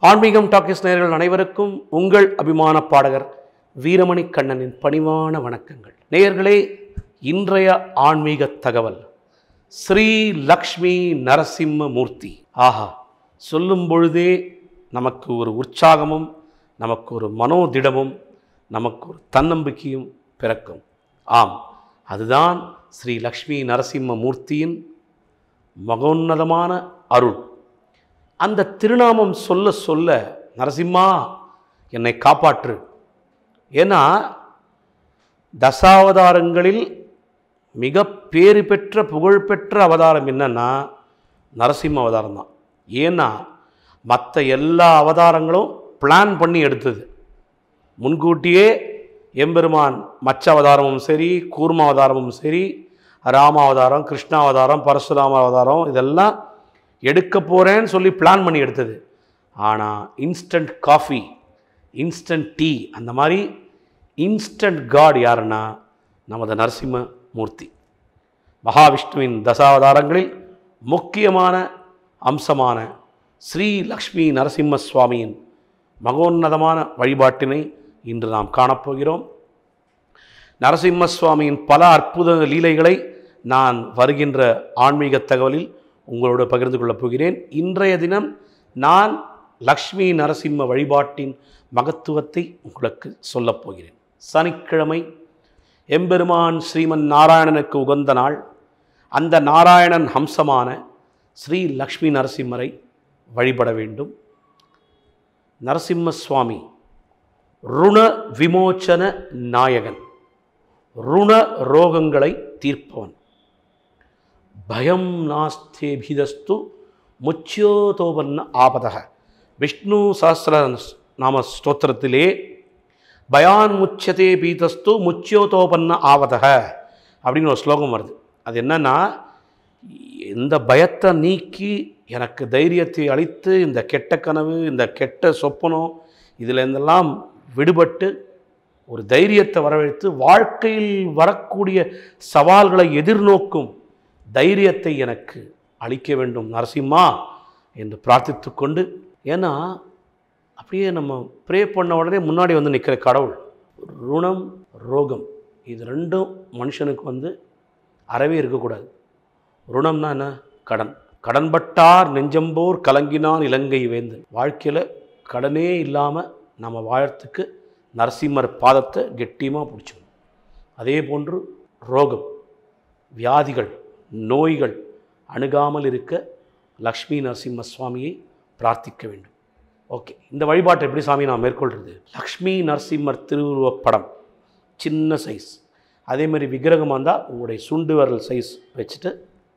ஆன்மீகம் டாக்கிஸ் நேயர்கள் அனைவருக்கும் உங்கள் அபிமான பாடகர் வீரமணி கண்ணனின் பணிவான வணக்கங்கள் நேயர்களே இன்றைய ஆன்மீக தகவல் ஸ்ரீ லக்ஷ்மி நரசிம்ம மூர்த்தி ஆஹா சொல்லும் பொழுதே நமக்கு ஒரு உற்சாகமும் நமக்கு ஒரு மனோதிடமும் நமக்கு ஒரு தன்னம்பிக்கையும் பிறக்கும் ஆம் அதுதான் ஸ்ரீ லக்ஷ்மி நரசிம்ம மூர்த்தியின் மகோன்னதமான அருள் அந்த திருநாமம் சொல்ல சொல்ல நரசிம்மா என்னை காப்பாற்று ஏன்னா தசாவதாரங்களில் மிக பேறு பெற்ற புகழ்பெற்ற அவதாரம் என்னன்னா நரசிம்ம அவதாரம் தான் ஏன்னா மற்ற எல்லா அவதாரங்களும் பிளான் பண்ணி எடுத்தது முன்கூட்டியே எம்பெருமான் மச்ச அவதாரமும் சரி கூர்ம அவதாரமும் சரி ராம அவதாரம் கிருஷ்ண அவதாரம் பரசுராம அவதாரம் இதெல்லாம் எடுக்க போகிறேன்னு சொல்லி பிளான் பண்ணி எடுத்தது ஆனால் இன்ஸ்டன்ட் காஃபி இன்ஸ்டன்ட் டீ அந்த மாதிரி இன்ஸ்டன்ட் காட் யாருன்னா நமது நரசிம்ம மூர்த்தி மகாவிஷ்ணுவின் தசாவதாரங்களில் முக்கியமான அம்சமான ஸ்ரீ லக்ஷ்மி நரசிம்ம சுவாமியின் மகோன்னதமான வழிபாட்டினை இன்று நாம் காணப்போகிறோம் நரசிம்ம சுவாமியின் பல அற்புத லீலைகளை நான் வருகின்ற ஆன்மீக தகவலில் உங்களோடு பகிர்ந்து கொள்ளப் போகிறேன் இன்றைய தினம் நான் லக்ஷ்மி நரசிம்ம வழிபாட்டின் மகத்துவத்தை உங்களுக்கு சொல்லப் போகிறேன் சனிக்கிழமை எம்பெருமான் ஸ்ரீமன் நாராயணனுக்கு உகந்த நாள் அந்த நாராயணன் ஹம்சமான ஸ்ரீ லக்ஷ்மி நரசிம்மரை வழிபட வேண்டும் நரசிம்ம சுவாமி ருண விமோச்சன நாயகன் ருண ரோகங்களை தீர்ப்பவன் பயம் நாஸ்தேபிதஸ்து முச்சியோதோபன்ன ஆபதக விஷ்ணு சஹஸ்ர நாம ஸ்தோத்திரத்திலே பயான் முச்சதே பீதஸ்து முச்சியோதோபன்ன ஆவதக அப்படின்னு ஒரு ஸ்லோகம் வருது அது என்னன்னா இந்த பயத்தை நீக்கி எனக்கு தைரியத்தை அளித்து இந்த கெட்ட கனவு இந்த கெட்ட சொப்பனம் இதில் இருந்தெல்லாம் விடுபட்டு ஒரு தைரியத்தை வரவழைத்து வாழ்க்கையில் வரக்கூடிய சவால்களை எதிர்நோக்கும் தைரியத்தை எனக்கு அளிக்க வேண்டும் நரசிம்மா என்று பிரார்த்தித்து கொண்டு ஏன்னா அப்படியே நம்ம ப்ரே பண்ண உடனே முன்னாடி வந்து நிற்கிற கடவுள் ருணம் ரோகம் இது ரெண்டும் மனுஷனுக்கு வந்து அறவே இருக்கக்கூடாது ருணம்னா என்ன கடன் கடன்பட்டார் நெஞ்சம்போர் கலங்கினான் இலங்கை வேந்தன் வாழ்க்கையில் கடனே இல்லாமல் நம்ம வாழறதுக்கு நரசிம்மர் பாதத்தை கெட்டியமாக பிடிச்சிக்கணும் அதே போன்று ரோகம் வியாதிகள் நோய்கள் அணுகாமல் இருக்க லக்ஷ்மி நரசிம்ம சுவாமியை பிரார்த்திக்க வேண்டும் ஓகே இந்த வழிபாட்டை எப்படி சாமி நான் மேற்கொள்கிறது லக்ஷ்மி நரசிம்மர் திருவுருவப் படம் சின்ன சைஸ் அதேமாதிரி விக்கிரகமாக இருந்தால் உங்களுடைய சுண்டு விரல் சைஸ் வச்சுட்டு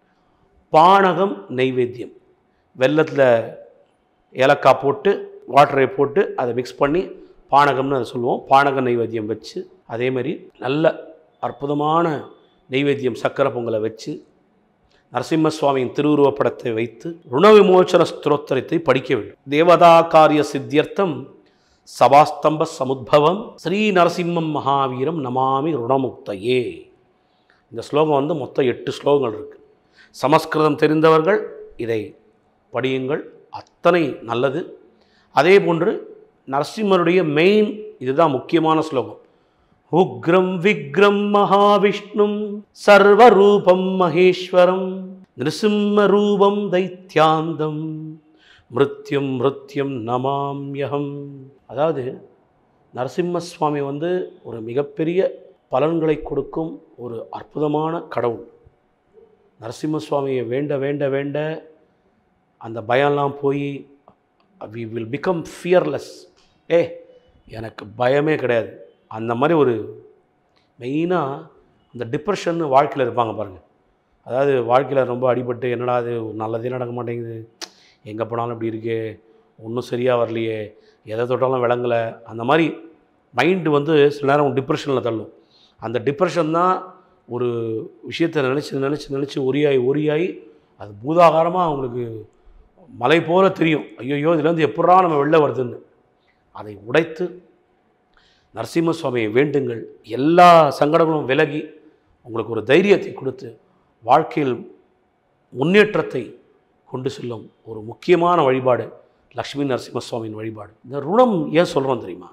பானகம் நெய்வேத்தியம் வெள்ளத்தில் ஏலக்காய் போட்டு வாட்டரை போட்டு அதை மிக்ஸ் பண்ணி பானகம்னு அதை சொல்லுவோம் பானக நெய்வேத்தியம் வச்சு அதேமாதிரி நல்ல அற்புதமான நெய்வேத்தியம் சக்கரை பொங்கலை வச்சு நரசிம்ம சுவாமியின் திருவுருவப் படத்தை வைத்து ருண விமோச்சன ஸ்தோத்திரத்தை படிக்க வேண்டும் தேவதா காரிய சித்தியர்த்தம் சபாஸ்தம்ப சமுத்பவம் ஸ்ரீ நரசிம்மம் மகாவீரம் நமாமி ருணமுக்தையே இந்த ஸ்லோகம் வந்து மொத்தம் எட்டு ஸ்லோகங்கள் இருக்குது சமஸ்கிருதம் தெரிந்தவர்கள் இதை படியுங்கள் அத்தனை நல்லது அதே போன்று நரசிம்மருடைய மெயின் இதுதான் முக்கியமான ஸ்லோகம் உக்ரம் விக்ரம் மகாவிஷ்ணும் சர்வரூபம் மகேஸ்வரம் நிருசிம்ம ரூபம் தைத்யாந்தம் மிருத்யம் மிருத்யம் நமாம்யகம் அதாவது நரசிம்ம சுவாமி வந்து ஒரு மிகப்பெரிய பலன்களை கொடுக்கும் ஒரு அற்புதமான கடவுள் நரசிம்ம சுவாமியை வேண்ட வேண்ட வேண்ட அந்த பயம்லாம் போய் வி வில் பிகம் ஃபியர்லெஸ் ஏ எனக்கு பயமே கிடையாது அந்த மாதிரி ஒரு மெயினாக இந்த டிப்ரெஷன் வாழ்க்கையில் இருப்பாங்க பாருங்கள் அதாவது வாழ்க்கையில் ரொம்ப அடிபட்டு என்னடா அது ஒரு நல்லதே நடக்க மாட்டேங்குது எங்கே போனாலும் இப்படி இருக்கே ஒன்றும் சரியாக வரலையே எதை தொட்டாலும் விளங்கலை அந்த மாதிரி மைண்டு வந்து சில நேரம் டிப்ரெஷனில் தள்ளும் அந்த டிப்ரெஷன் தான் ஒரு விஷயத்தை நினச்சி நினச்சி நினச்சி ஒரியாகி ஒரியாகி அது பூதாகாரமாக அவங்களுக்கு மலை போல தெரியும் ஐயோ இதுலேருந்து எப்படா நம்ம வெளில வருதுன்னு அதை உடைத்து நரசிம்ம சுவாமியை வேண்டுங்கள் எல்லா சங்கடங்களும் விலகி உங்களுக்கு ஒரு தைரியத்தை கொடுத்து வாழ்க்கையில் முன்னேற்றத்தை கொண்டு செல்லும் ஒரு முக்கியமான வழிபாடு லக்ஷ்மி நரசிம்மசுவாமியின் வழிபாடு இந்த ருணம் ஏன் சொல்கிறோம் தெரியுமா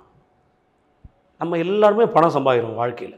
நம்ம எல்லாருமே பணம் சம்பாதிக்கிறோம் வாழ்க்கையில்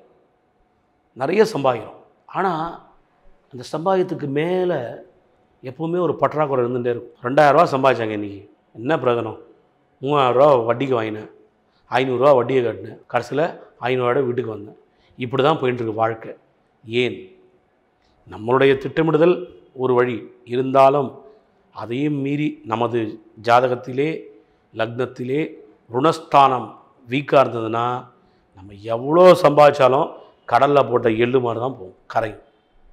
நிறைய சம்பாதிக்கிறோம் ஆனால் அந்த சம்பாதியத்துக்கு மேலே எப்போவுமே ஒரு பற்றாக்குறை இருந்துகிட்டே இருக்கும் ரெண்டாயிரரூவா சம்பாதிச்சாங்க இன்றைக்கி என்ன பிரயோஜனம் மூவாயிரரூவா வட்டிக்கு வாங்கினேன் ஐநூறுரூவா வட்டியை கட்டினேன் கடைசியில் ஐநூறுவாயோட வீட்டுக்கு வந்தேன் இப்படி தான் போயிட்டுருக்கு வாழ்க்கை ஏன் நம்மளுடைய திட்டமிடுதல் ஒரு வழி இருந்தாலும் அதையும் மீறி நமது ஜாதகத்திலே லக்னத்திலே ருணஸ்தானம் வீக்காக இருந்ததுன்னா நம்ம எவ்வளோ சம்பாதிச்சாலும் கடலில் போட்ட எள்ளு மாதிரி தான் போகும் கரையும்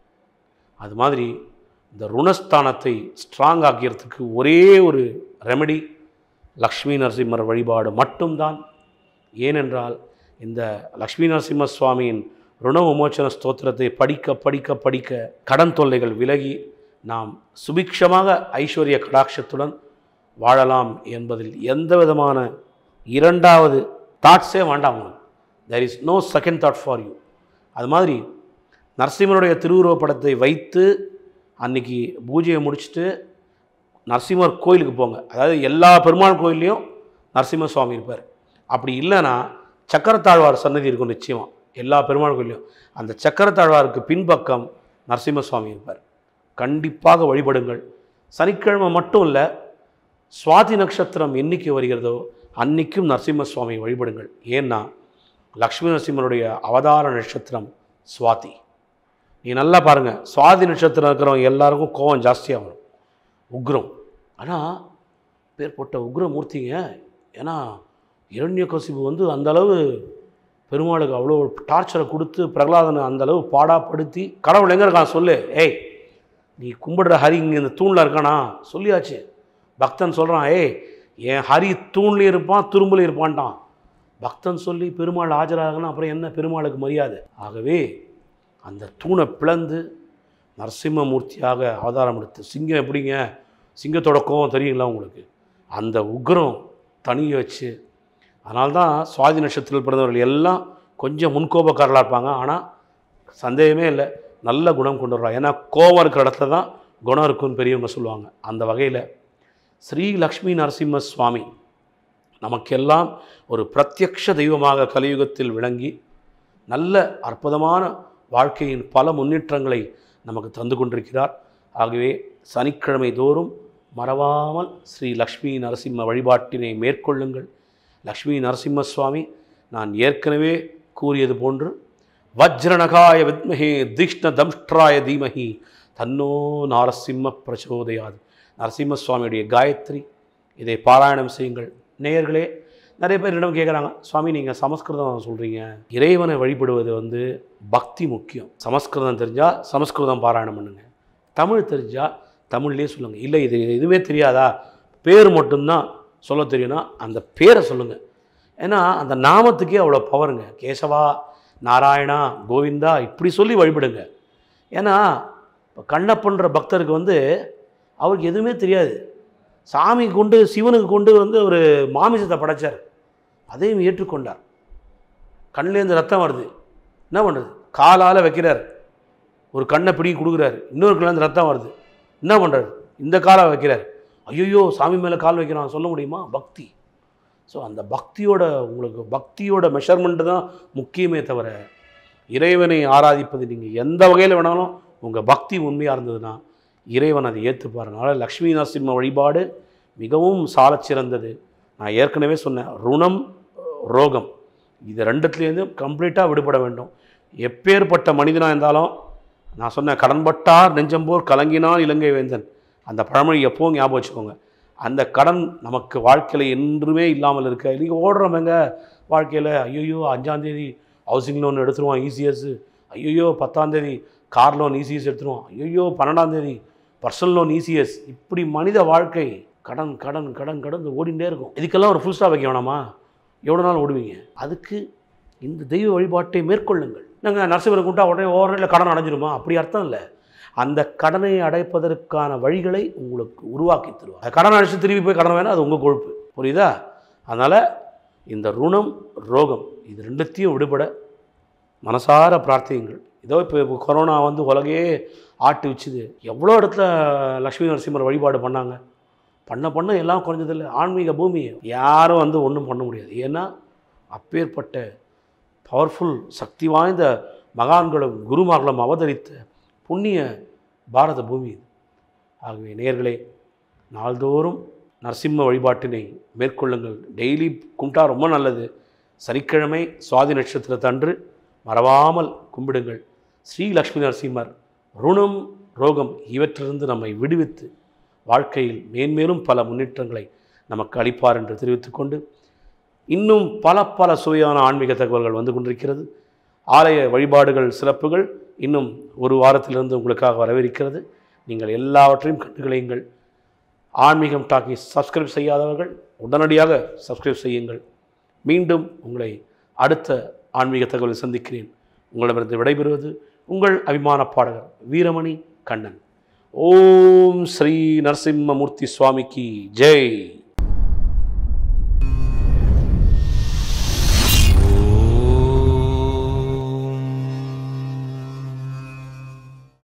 அது மாதிரி இந்த ருணஸ்தானத்தை ஸ்ட்ராங் ஆக்கிறதுக்கு ஒரே ஒரு ரெமெடி லக்ஷ்மி நரசிம்மர் வழிபாடு மட்டும்தான் ஏனென்றால் இந்த லக்ஷ்மி நரசிம்ம சுவாமியின் ருண விமோச்சன ஸ்தோத்திரத்தை படிக்க படிக்க படிக்க கடன் தொல்லைகள் விலகி நாம் சுபிக்ஷமாக ஐஸ்வர்ய கடாட்சத்துடன் வாழலாம் என்பதில் எந்த விதமான இரண்டாவது தாட்ஸே வேண்டாம் உங்களுக்கு there is no second thought for you அது மாதிரி நரசிம்மருடைய திருவுருவப் படத்தை வைத்து அன்னைக்கு பூஜையை முடிச்சுட்டு நரசிம்மர் கோயிலுக்கு போங்க அதாவது எல்லா பெருமாள் கோயில்லையும் நரசிம்ம சுவாமி இருப்பார் அப்படி இல்லைன்னா சக்கரத்தாழ்வார் சன்னதி இருக்கும் நிச்சயமாக எல்லா பெருமாள் கோயிலையும் அந்த சக்கரத்தாழ்வாருக்கு பின்பக்கம் நரசிம்ம சுவாமி இருப்பார் கண்டிப்பாக வழிபடுங்கள் சனிக்கிழமை மட்டும் இல்லை சுவாதி நட்சத்திரம் என்னைக்கு வருகிறதோ அன்னைக்கும் நரசிம்ம சுவாமி வழிபடுங்கள் ஏன்னா லக்ஷ்மி நரசிம்மருடைய அவதார நட்சத்திரம் சுவாதி நீ நல்லா பாருங்கள் சுவாதி நட்சத்திரம் இருக்கிறவங்க எல்லாருக்கும் கோவம் ஜாஸ்தியாக வரும் உக்ரம் ஆனால் பேர்பட்ட உக்ரமூர்த்திங்க ஏன்னா இரண்யகசிபு வந்து அந்த அளவு பெருமாளுக்கு அவ்வளோ டார்ச்சரை கொடுத்து பிரகலாதனை அந்த அளவு பாடாப்படுத்தி கடவுள் எங்கே இருக்கான் சொல்லு ஏய் நீ கும்பிடுற ஹரி இங்கே இந்த தூணில் இருக்கானா சொல்லியாச்சு பக்தன் சொல்கிறான் ஏய் என் ஹரி தூண்லேயும் இருப்பான் துரும்புலையும் இருப்பான்ட்டான் பக்தன் சொல்லி பெருமாள் ஆஜராகனா அப்புறம் என்ன பெருமாளுக்கு மரியாதை ஆகவே அந்த தூணை பிளந்து நரசிம்மமூர்த்தியாக அவதாரம் எடுத்து சிங்கம் எப்படிங்க சிங்கத்தோட கோவம் தெரியுங்களா உங்களுக்கு அந்த உக்ரம் தனியை வச்சு அதனால்தான் சுவாதி நட்சத்திரத்தில் பிறந்தவர்கள் எல்லாம் கொஞ்சம் முன்கோபக்காரர்களாக இருப்பாங்க ஆனால் சந்தேகமே இல்லை நல்ல குணம் கொண்டு வருவாங்க ஏன்னா கோபம் இருக்கிற இடத்துல தான் குணம் இருக்குன்னு பெரியவங்க சொல்லுவாங்க அந்த வகையில் ஸ்ரீ லக்ஷ்மி நரசிம்ம சுவாமி நமக்கெல்லாம் ஒரு பிரத்யக்ஷ தெய்வமாக கலியுகத்தில் விளங்கி நல்ல அற்புதமான வாழ்க்கையின் பல முன்னேற்றங்களை நமக்கு தந்து கொண்டிருக்கிறார் ஆகவே சனிக்கிழமை தோறும் மறவாமல் ஸ்ரீ லக்ஷ்மி நரசிம்ம வழிபாட்டினை மேற்கொள்ளுங்கள் லக்ஷ்மி நரசிம்ம சுவாமி நான் ஏற்கனவே கூறியது போன்று வஜ்ரநகாய வித்மஹே தீஷ்ண தம்ஷ்ட்ராய தீமஹி தன்னோ நாரசிம்ம பிரச்சோதயாது நரசிம்ம சுவாமியுடைய காயத்ரி இதை பாராயணம் செய்யுங்கள் நேயர்களே நிறைய பேர் இடம் கேட்குறாங்க சுவாமி நீங்கள் சமஸ்கிருதம் சொல்கிறீங்க இறைவனை வழிபடுவது வந்து பக்தி முக்கியம் சமஸ்கிருதம் தெரிஞ்சால் சமஸ்கிருதம் பாராயணம் பண்ணுங்க தமிழ் தெரிஞ்சால் தமிழ்லேயே சொல்லுங்கள் இல்லை இது எதுவுமே தெரியாதா பேர் மட்டும்தான் சொல்ல தெரியும்னா அந்த பேரை சொல்லுங்கள் ஏன்னா அந்த நாமத்துக்கே அவ்வளோ பவருங்க கேசவா நாராயணா கோவிந்தா இப்படி சொல்லி வழிபடுங்க ஏன்னா இப்போ கண்ணப்பன்ற பக்தருக்கு வந்து அவருக்கு எதுவுமே தெரியாது சாமி கொண்டு சிவனுக்கு கொண்டு வந்து ஒரு மாமிசத்தை படைச்சார் அதையும் ஏற்றுக்கொண்டார் கண்ணிலேருந்து ரத்தம் வருது என்ன பண்ணுறது காலால் வைக்கிறார் ஒரு கண்ணை பிடி கொடுக்குறாரு இன்னொரு கண்ணிலேருந்து ரத்தம் வருது என்ன பண்ணுறாரு இந்த காலை வைக்கிறார் ஐயோ சாமி மேலே கால் வைக்கிறான் சொல்ல முடியுமா பக்தி ஸோ அந்த பக்தியோட உங்களுக்கு பக்தியோட மெஷர்மெண்ட்டு தான் முக்கியமே தவிர இறைவனை ஆராதிப்பது நீங்கள் எந்த வகையில் வேணாலும் உங்கள் பக்தி உண்மையாக இருந்ததுன்னா இறைவன் அதை ஏற்றுப்பார் அதனால் லக்ஷ்மி நரசிம்ம வழிபாடு மிகவும் சாலச் சிறந்தது நான் ஏற்கனவே சொன்னேன் ருணம் ரோகம் இது ரெண்டுத்துலேருந்து கம்ப்ளீட்டாக விடுபட வேண்டும் எப்பேற்பட்ட மனிதனாக இருந்தாலும் நான் சொன்னேன் கடன்பட்டார் நெஞ்சம்போர் கலங்கினான் இலங்கை வேந்தன் அந்த பழமொழி எப்பவும் ஞாபகம் வச்சுக்கோங்க அந்த கடன் நமக்கு வாழ்க்கையில் என்றுமே இல்லாமல் இருக்க இன்றைக்கி ஓடுறவங்க வாழ்க்கையில் ஐயோ அஞ்சாந்தேதி ஹவுசிங் லோன் எடுத்துருவான் இசிஎஸ் ஐயோ பத்தாந்தேதி கார் லோன் இசிஎஸ் எடுத்துருவான் ஐயோ பன்னெண்டாந்தேதி பர்சனல் லோன் இசிஎஸ் இப்படி மனித வாழ்க்கை கடன் கடன் கடன் கடன் ஓடிண்டே இருக்கும் இதுக்கெல்லாம் ஒரு ஃபுல் ஸ்டாப் வைக்க வேணாமா எவ்வளோ நாள் ஓடுவீங்க அதுக்கு இந்த தெய்வ வழிபாட்டை மேற்கொள்ளுங்கள் நாங்கள் நரசிம்மரை கூட்டா உடனே ஓவரில் கடன் அடைஞ்சிருமா அப்படி அர்த்தம் இல்லை அந்த கடனை அடைப்பதற்கான வழிகளை உங்களுக்கு உருவாக்கி தருவார் அந்த கடன் அடைச்சு திரும்பி போய் கடன் வேணால் அது உங்கள் கொழுப்பு புரியுதா அதனால் இந்த ருணம் ரோகம் இது ரெண்டுத்தையும் விடுபட மனசார பிரார்த்தியுங்கள் ஏதோ இப்போ இப்போ கொரோனா வந்து உலகையே ஆட்டு வச்சுது எவ்வளோ இடத்துல லக்ஷ்மி நரசிம்மர் வழிபாடு பண்ணாங்க பண்ண பண்ண எல்லாம் குறைஞ்சதில்லை ஆன்மீக பூமி யாரும் வந்து ஒன்றும் பண்ண முடியாது ஏன்னா அப்பேற்பட்ட பவர்ஃபுல் சக்தி வாய்ந்த மகான்களும் குருமார்களும் அவதரித்த புண்ணிய பாரத பூமி இது ஆகவே நேர்களே நாள்தோறும் நரசிம்ம வழிபாட்டினை மேற்கொள்ளுங்கள் டெய்லி கும்பிட்டா ரொம்ப நல்லது சனிக்கிழமை சுவாதி நட்சத்திரத்தன்று மறவாமல் கும்பிடுங்கள் ஸ்ரீ லக்ஷ்மி நரசிம்மர் ருணம் ரோகம் இவற்றிலிருந்து நம்மை விடுவித்து வாழ்க்கையில் மேன்மேலும் பல முன்னேற்றங்களை நமக்கு அளிப்பார் என்று தெரிவித்துக்கொண்டு இன்னும் பல பல சுவையான ஆன்மீக தகவல்கள் வந்து கொண்டிருக்கிறது ஆலய வழிபாடுகள் சிறப்புகள் இன்னும் ஒரு வாரத்திலிருந்து உங்களுக்காக வரவிருக்கிறது நீங்கள் எல்லாவற்றையும் கண்டுகளியுங்கள் ஆன்மீகம் டாக்கி சப்ஸ்கிரைப் செய்யாதவர்கள் உடனடியாக சப்ஸ்கிரைப் செய்யுங்கள் மீண்டும் உங்களை அடுத்த ஆன்மீக தகவலை சந்திக்கிறேன் உங்களிடமிருந்து விடைபெறுவது உங்கள் அபிமான பாடகர் வீரமணி கண்ணன் ஓம் ஸ்ரீ நரசிம்மமூர்த்தி சுவாமிக்கு ஜெய்